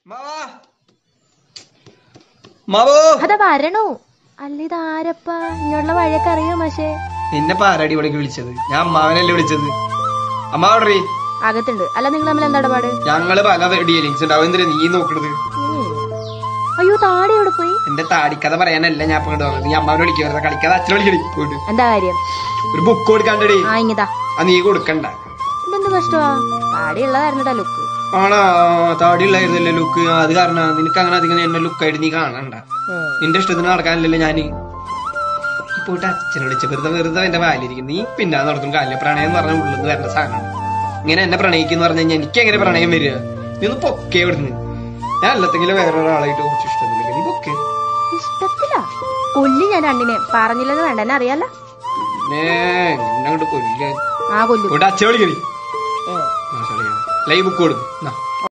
മാവാ Mao അതാ വരണു അല്ല ഇത് ആരപ്പാ ഇങ്ങോട്ടുള്ള വഴിയൊക്കെ അറിയോ പക്ഷേ നിന്നെ പാരാടി ഇവിടേക്ക് വിളിച്ചത് ഞാൻ അമ്മാവനല്ലേ വിളിച്ചത് അമ്മാവടറി അകത്തുണ്ട് അല്ല നിങ്ങൾ തമ്മിൽ എന്താ ഇടപാട് ഞങ്ങള് പല ഡീലിങ്സ് ഉണ്ടാവും എന്തിനാ നീ നോക്കണത് അയ്യോ താടി എവിടെ പോയി എന്റെ താടിക്കഥ പറയാനല്ല ഞാൻ ഇപ്പൊ വന്നത് നീ അമ്മാവനെ വിളിക്കുക വെറുതെ കളിക്കാതെ അച്ഛനെ വിളിക്കടി പോയിട്ട് എന്താ കാര്യം ഒരു ബുക്ക് കൊടുക്കാണ്ടടി ആ ഇങ്ങതാ ആ നീ കൊടുക്കണ്ട ഇതെന്ത് കഷ്ടമാ താടി ഉള്ളതായിരുന്നടാ ലുക്ക് ആണാ താടി ഉള്ളായിരുന്നല്ലേ ലുക്ക് അത് കാരണം നിനക്ക് അങ്ങനെ അധികം എന്നെ ലുക്കായിട്ട് നീ കാണണ്ട നിന്റെ ഇഷ്ടത്തിന് നടക്കാനല്ലല്ലോ ഞാന് ഈ പോയിട്ട് അച്ഛനെ വിളിച്ച വെറുതെ വെറുതെ എന്റെ വാലിരിക്കും നീ പിന്നെ നടത്തും കാലിലെ പ്രണയം എന്ന് പറഞ്ഞ ഉള്ളിൽ നിന്ന് വരേണ്ട സാധനമാണ് ഇങ്ങനെ എന്നെ പ്രണയിക്കുന്ന പറഞ്ഞു കഴിഞ്ഞാൽ എനിക്ക് എങ്ങനെ പ്രണയം വരിക നീ ഒന്ന് പൊക്കേ ഇവിടുന്ന് ഞാൻ അല്ലത്തെങ്കിലും വേറെ ഒരാളായിട്ട് കുറച്ച് ഇഷ്ടമില്ല നീ പൊക്കേ ഇഷ്ടത്തിലാ കൊല്ലി ഞാൻ രണ്ടിനെ പറഞ്ഞില്ലെന്ന് വേണ്ട എന്നെ അറിയാലോ പിന്നെ എന്നെ അങ്ങോട്ട് കൊല്ലുക ആ കൊല്ലു പോയിട്ട് അച്ഛൻ വിളിക്കണി ഏ. ലൈവ് ബുക്ക് കൊടുക്കും